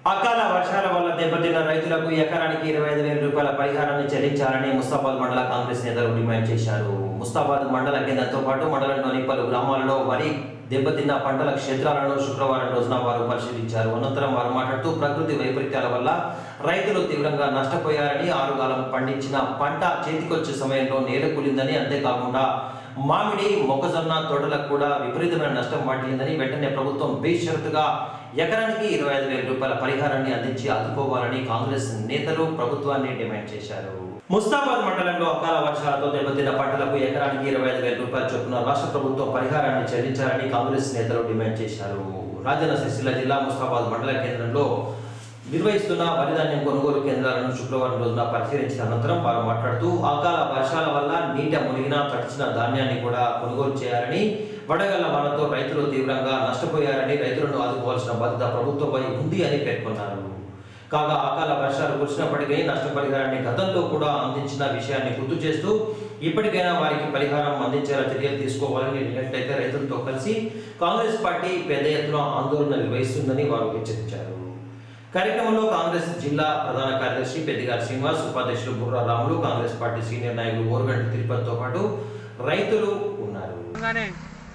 అకాల వర్షాల వల్ల దెబ్బతిన్న రైతులకు ఎకరానికి ఇరవై ఐదు వేల రూపాయల పరిహారాన్ని చెల్లించాలని ముస్తాబాద్ మండల కాంగ్రెస్ నేతలు డిమాండ్ చేశారు ముస్తాబాద్ మండల కేంద్రంతో పాటు మండలంలోని పలు గ్రామాలలో వరి దెబ్బతిన్న పంటల క్షేత్రాలను శుక్రవారం రోజున వారు పరిశీలించారు అనంతరం వారు మాట్లాడుతూ ప్రకృతి వైపరీత్యాల వల్ల రైతులు తీవ్రంగా నష్టపోయారని ఆరుగాలం పండించిన పంట చేతికొచ్చే సమయంలో నేల కూలిందని అంతేకాకుండా మామిడి మొక్కజొన్న తోటలకు కూడా విపరీతమైన నష్టం వాటిల్లిందని వెంటనే ప్రభుత్వం బేషరతుగా ఎకరానికి ఇరవై ఐదు వేల రూపాయల పరిహారాన్ని అందించి ఆదుకోవాలని కాంగ్రెస్ నేతలు ప్రభుత్వాన్ని డిమాండ్ చేశారు ముస్తాబాద్ మండలంలో అకాల వర్షాలతో దెబ్బతిన్న పంటలకు ఎకరానికి ఇరవై ఐదు వేల రూపాయల చొప్పున రాష్ట్ర ప్రభుత్వం పరిహారాన్ని చెల్లించాలని కాంగ్రెస్ నేతలు డిమాండ్ చేశారు రాజన్న సిరిసిల్ల జిల్లా ముస్తాబాద్ మండల కేంద్రంలో నిర్వహిస్తున్న వరిధాన్యం కొనుగోలు కేంద్రాలను శుక్రవారం రోజున పరిశీలించిన అనంతరం వారు మాట్లాడుతూ అకాల వర్షాల వల్ల నీట మునిగిన తడిచిన ధాన్యాన్ని కూడా కొనుగోలు చేయాలని వడగళ్ల వానతో రైతులు తీవ్రంగా నష్టపోయారని రైతులను ఆదుకోవాల్సిన బాధ్యత ప్రభుత్వంపై ఉంది అని పేర్కొన్నారు కాగా అకాల వర్షాలు కురిసినప్పటికీ నష్టపరిహారాన్ని గతంలో కూడా అందించిన విషయాన్ని గుర్తు చేస్తూ ఇప్పటికైనా వారికి పరిహారం అందించేలా చర్యలు తీసుకోవాలని లేనట్లయితే రైతులతో కలిసి కాంగ్రెస్ పార్టీ పెద్ద ఎత్తున ఆందోళన నిర్వహిస్తుందని వారు హెచ్చరించారు కార్యక్రమంలో కాంగ్రెస్ జిల్లా ప్రధాన కార్యదర్శి పెద్దిగారి శ్రీనివాస్ ఉపాధ్యక్షులు Burra Ramulu Congress party senior నాయకులు ఓరుగంటి తిరుపతితో పాటు రైతులు ఉన్నారు గానే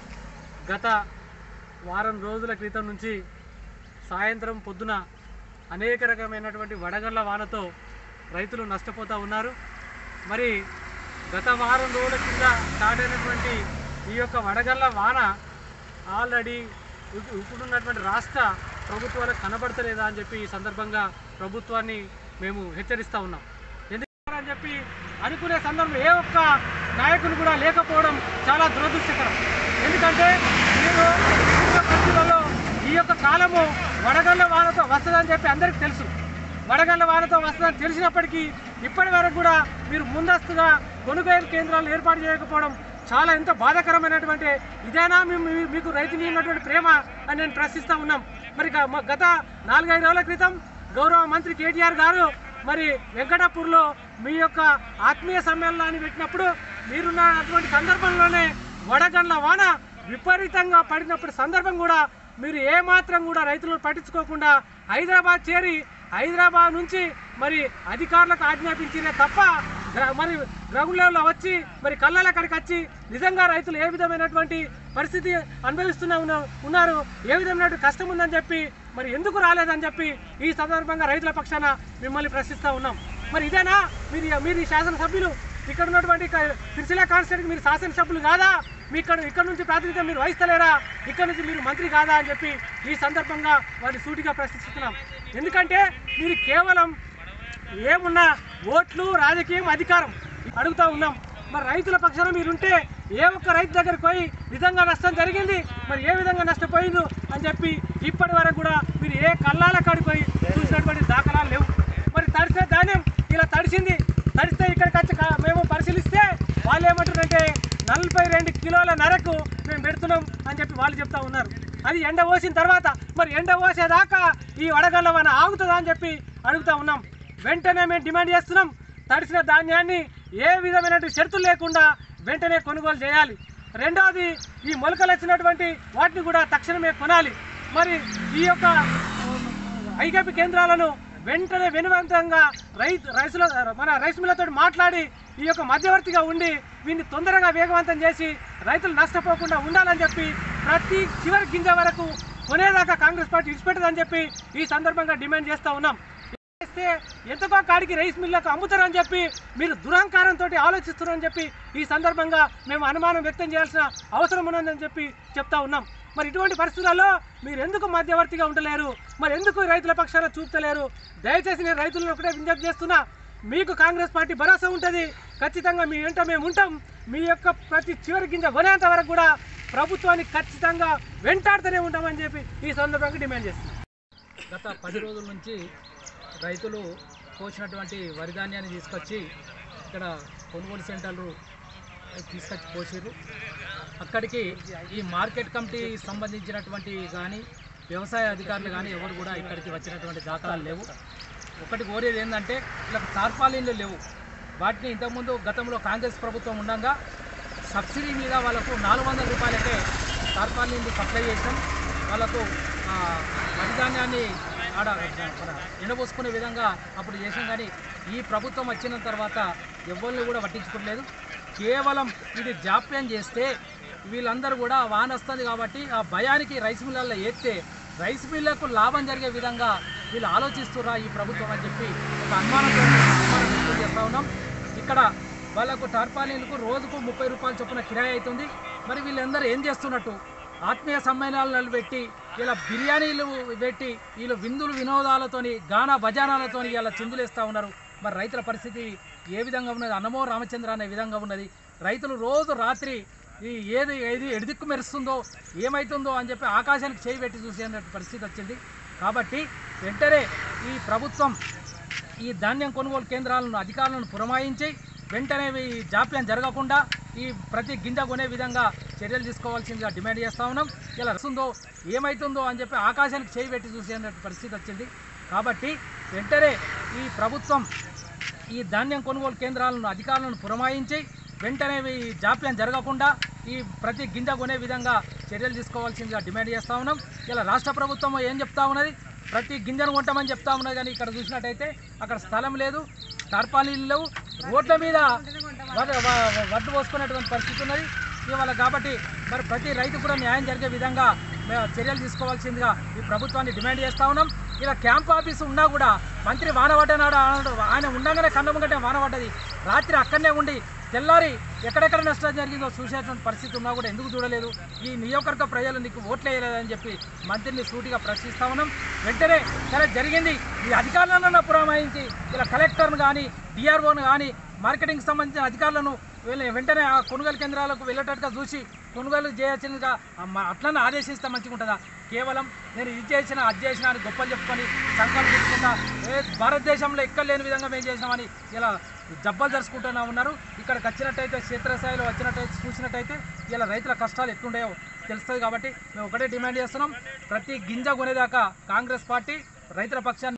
గత వారం రోజుల క్రితం నుంచి సాయంత్రం పొద్దున అనేక రకమైనటువంటి వడగళ్ల వానతో రైతులు నష్టపోతూ ఉన్నారు మరి గత వారం రోజుల కింద స్టార్ట్ అయినటువంటి ఈ యొక్క వడగళ్ల వాన ఆల్రెడీ ఇప్పు- ఇప్పుడున్నటువంటి రాష్ట్ర ప్రభుత్వాలకు కనబడతలేదా అని చెప్పి ఈ సందర్భంగా ప్రభుత్వాన్ని మేము హెచ్చరిస్తూ ఉన్నాం ఎందుకు అని చెప్పి అనుకునే సందర్భం ఏ ఒక్క నాయకులు కూడా లేకపోవడం చాలా దురదృష్టకరం ఎందుకంటే మీరు ఉన్న పరిస్థితులలో ఈ యొక్క కాలము వడగళ్ళ వానతో వస్తుందని చెప్పి అందరికీ తెలుసు వడగళ్ళ వానతో వస్తుందని తెలిసినప్పటికీ ఇప్పటి వరకు కూడా మీరు ముందస్తుగా కొనుగోలు కేంద్రాలు ఏర్పాటు చేయకపోవడం చాలా ఎంత బాధాకరమైనటువంటి ఇదేనా మేము మీ- మీకు రైతు మీద ఉన్నటువంటి ప్రేమ అని నేను ప్రశ్నిస్తూ ఉన్నాం మరి గ- మ- గత నాలుగైదు రోజుల క్రితం గౌరవ మంత్రి కేటీఆర్ గారు మరి వెంకటాపూర్లో మీ యొక్క ఆత్మీయ సమ్మేళనాన్ని పెట్టినప్పుడు మీరున్న అటువంటి సందర్భంలోనే వడగండ్ల వాన విపరీతంగా పడినప్పుడు సందర్భం కూడా మీరు ఏమాత్రం కూడా రైతులను పట్టించుకోకుండా హైదరాబాద్ చేరి హైదరాబాద్ నుంచి మరి అధికారులకు ఆజ్ఞాపించినే తప్ప గ్ర- మరి గ్రౌండ్ లెవెల్లో వచ్చి మరి కళ్ళల అక్కడికి వచ్చి నిజంగా రైతులు ఏ విధమైనటువంటి పరిస్థితి అనుభవిస్తున్నా ఉన్న- ఉన్నారు ఏ విధమైన కష్టం ఉందని చెప్పి మరి ఎందుకు రాలేదని చెప్పి ఈ సందర్భంగా రైతుల పక్షాన మిమ్మల్ని ప్రశ్నిస్తూ ఉన్నాం మరి ఇదేనా మీరు మీరు ఈ శాసనసభ్యులు ఇక్కడ ఉన్నటువంటి క- సిరిసిల్ల కాన్స్టిట్యూట్ మీరు శాసనసభ్యులు కాదా మీ ఇక్కడ ఇక్కడ నుంచి ప్రాతినిధ్యం మీరు వహిస్తలేరా ఇక్కడ నుంచి మీరు మంత్రి కాదా అని చెప్పి ఈ సందర్భంగా వారిని సూటిగా ప్రశ్నిస్తున్నాం ఎందుకంటే మీరు కేవలం ఏమున్నా ఓట్లు రాజకీయం అధికారం అడుగుతా ఉన్నాం మరి రైతుల పక్షాన మీరుంటే ఏ ఒక్క రైతు దగ్గరికి పోయి నిజంగా నష్టం జరిగింది మరి ఏ విధంగా నష్టపోయిందో అని చెప్పి ఇప్పటి వరకు కూడా మీరు ఏ కళ్ళాల కాడికి పోయి చూసినటువంటి దాఖలాలు లేవు మరి తడిసిన ధాన్యం ఇలా తడిసింది తడిస్తే ఇక్కడికి వచ్చి కా- మేము పరిశీలిస్తే వాళ్ళు ఏమంటారంటే నలభై రెండు కిలోల నరకు మేము పెడుతున్నాం అని చెప్పి వాళ్ళు చెప్తా ఉన్నారు అది ఎండ పోసిన తర్వాత మరి ఎండ పోసేదాకా ఈ వడగళ్ళ మన ఆగుతుందా అని చెప్పి అడుగుతా ఉన్నాం వెంటనే మేము డిమాండ్ చేస్తున్నాం తడిసిన ధాన్యాన్ని ఏ విధమైనటువంటి షరతులు లేకుండా వెంటనే కొనుగోలు చేయాలి రెండవది ఈ మొలకలు వచ్చినటువంటి వాటిని కూడా తక్షణమే కొనాలి మరి ఈ యొక్క ఐకేపీ కేంద్రాలను వెంటనే వెనువంతంగా రైతు రైతుల మన రైస్ మిల్లతో మాట్లాడి ఈ యొక్క మధ్యవర్తిగా ఉండి వీటిని తొందరగా వేగవంతం చేసి రైతులు నష్టపోకుండా ఉండాలని చెప్పి ప్రతి చివరి గింజ వరకు కొనేదాకా కాంగ్రెస్ పార్టీ ఇచ్చిపెట్టదని చెప్పి ఈ సందర్భంగా డిమాండ్ చేస్తూ ఉన్నాం చేస్తే ఎంతకో కాడికి రైస్ మిల్లకు అమ్ముతారని చెప్పి మీరు దురహంకారంతో ఆలోచిస్తున్నారని చెప్పి ఈ సందర్భంగా మేము అనుమానం వ్యక్తం చేయాల్సిన అవసరం ఉన్నదని చెప్పి చెప్తా ఉన్నాం మరి ఇటువంటి పరిస్థితులలో మీరు ఎందుకు మధ్యవర్తిగా ఉండలేరు మరి ఎందుకు రైతుల పక్షాన చూపుతలేరు దయచేసి నేను రైతులను ఒకటే విజ్ఞప్తి చేస్తున్నా మీకు కాంగ్రెస్ పార్టీ భరోసా ఉంటుంది ఖచ్చితంగా మీ వెంట మేము ఉంటాం మీ యొక్క ప్రతి చివరి గింజ కొనేంత వరకు కూడా ప్రభుత్వాన్ని ఖచ్చితంగా వెంటాడుతూనే ఉంటామని చెప్పి ఈ సందర్భంగా డిమాండ్ చేస్తున్నాం గత పది రోజుల నుంచి రైతులు పోసినటువంటి వరి ధాన్యాన్ని తీసుకొచ్చి ఇక్కడ కొనుగోలు సెంటర్లు తీసుకొచ్చి పోసిర్రు అక్కడికి ఈ మార్కెట్ కమిటీ సంబంధించినటువంటి కానీ వ్యవసాయ అధికారులు కానీ ఎవరు కూడా ఇక్కడికి వచ్చినటువంటి దాఖలాలు లేవు ఒకటి కోరేది ఏంటంటే ఇలా తార్పాలిన్లు లేవు వాటిని ఇంతకుముందు గతంలో కాంగ్రెస్ ప్రభుత్వం ఉండగా సబ్సిడీ మీద వాళ్ళకు నాలుగు వందల రూపాయలకే తార్పాలిన్లు సప్లై చేసాం వాళ్ళకు ఆ, వరి ధాన్యాన్ని ఆడ మన ఎండబోసుకునే విధంగా అప్పుడు చేసాం కానీ ఈ ప్రభుత్వం వచ్చిన తర్వాత ఎవరిని కూడా పట్టించుకోవట్లేదు కేవలం ఇది జాప్యం చేస్తే వీళ్ళందరూ కూడా వాన వస్తుంది కాబట్టి ఆ భయానికి రైస్ మిల్లల్లో ఎత్తే రైస్ మిల్లకు లాభం జరిగే విధంగా వీళ్ళు ఆలోచిస్తురా ఈ ప్రభుత్వం అని చెప్పి ఒక అనుమానంతో అనుమానం వ్యక్తం చేస్తూ ఉన్నాం ఇక్కడ వాళ్ళకు టార్పాలీలకు రోజుకు ముప్పై రూపాయల చొప్పున కిరాయి అవుతుంది మరి వీళ్ళందరూ ఏం చేస్తున్నట్టు ఆత్మీయ సమ్మేళనాలు పెట్టి ఇలా బిర్యానీలు పెట్టి వీళ్ళు విందులు వినోదాలతోని గానా భజానాలతోని ఇలా చిందులేస్తూ ఉన్నారు మరి రైతుల పరిస్థితి ఏ విధంగా ఉన్నది అన్నమో రామచంద్ర అనే విధంగా ఉన్నది రైతులు రోజు రాత్రి ఈ ఏది ఏది ఎడిదిక్కు మెరుస్తుందో ఏమవుతుందో అని చెప్పి ఆకాశానికి చేయి పెట్టి చూసే పరిస్థితి వచ్చింది కాబట్టి వెంటనే ఈ ప్రభుత్వం ఈ ధాన్యం కొనుగోలు కేంద్రాలను అధికారులను పురమాయించి వెంటనే ఈ జాప్యం జరగకుండా ఈ ప్రతి గింజ కొనే విధంగా చర్యలు తీసుకోవాల్సిందిగా డిమాండ్ చేస్తా ఉన్నాం ఇలా వస్తుందో ఏమవుతుందో అని చెప్పి ఆకాశానికి చేయి పెట్టి చూసే పరిస్థితి వచ్చింది కాబట్టి వెంటనే ఈ ప్రభుత్వం ఈ ధాన్యం కొనుగోలు కేంద్రాలను అధికారులను పురమాయించి వెంటనే ఈ జాప్యం జరగకుండా ఈ ప్రతి గింజ కొనే విధంగా చర్యలు తీసుకోవాల్సిందిగా డిమాండ్ చేస్తా ఉన్నాం ఇలా రాష్ట్ర ప్రభుత్వం ఏం చెప్తా ఉన్నది ప్రతి గింజను కొంటామని చెప్తా ఉన్నది కానీ ఇక్కడ చూసినట్టయితే అక్కడ స్థలం లేదు టార్పాలీలు లేవు రోడ్ల మీద వడ్డు వ- వడ్డు పోసుకునేటువంటి పరిస్థితి ఉన్నది ఇవాళ కాబట్టి మరి ప్రతి రైతు కూడా న్యాయం జరిగే విధంగా మేము చర్యలు తీసుకోవాల్సిందిగా ఈ ప్రభుత్వాన్ని డిమాండ్ చేస్తా ఉన్నాం ఇలా క్యాంప్ ఆఫీస్ ఉన్నా కూడా మంత్రి వానపడ్డనాడు ఆయన ఉండగానే కన్నమ్మగంటే వానపడ్డది రాత్రి అక్కడనే ఉండి తెల్లారి ఎక్కడెక్కడ నష్టం జరిగిందో చూసేటువంటి పరిస్థితి ఉన్నా కూడా ఎందుకు చూడలేదు ఈ నియోజకవర్గ ప్రజలు నీకు ఓట్లు వేయలేదని చెప్పి మంత్రిని సూటిగా ప్రశ్నిస్తా ఉన్నాం వెంటనే సరే జరిగింది ఈ అధికారులను పురమాయించి ఇలా కలెక్టర్ను కానీ డిఆర్ఓను కానీ మార్కెటింగ్ సంబంధించిన అధికారులను వీళ్ళ వెంటనే ఆ కొనుగోలు కేంద్రాలకు వెళ్ళేటట్టుగా చూసి కొనుగోలు చేయాల్సిందిగా అట్లనే ఆదేశిస్తే మంచిగా ఉంటుందా కేవలం నేను ఇది చేసిన అది చేసిన అని గొప్పలు చెప్పుకొని సంకల్పం తీసుకుంటా ఏ భారతదేశంలో ఎక్కడ లేని విధంగా మేము చేసినామని ఇలా జబ్బలు జరుచుకుంటూనే ఉన్నారు ఇక్కడికి వచ్చినట్టయితే క్షేత్రస్థాయిలో వచ్చినట్టయితే చూసినట్టయితే ఇలా రైతుల కష్టాలు ఎట్లుండాయో తెలుస్తుంది కాబట్టి మేము ఒకటే డిమాండ్ చేస్తున్నాం ప్రతి గింజ కొనేదాకా కాంగ్రెస్ పార్టీ రైతుల పక్షాన్ని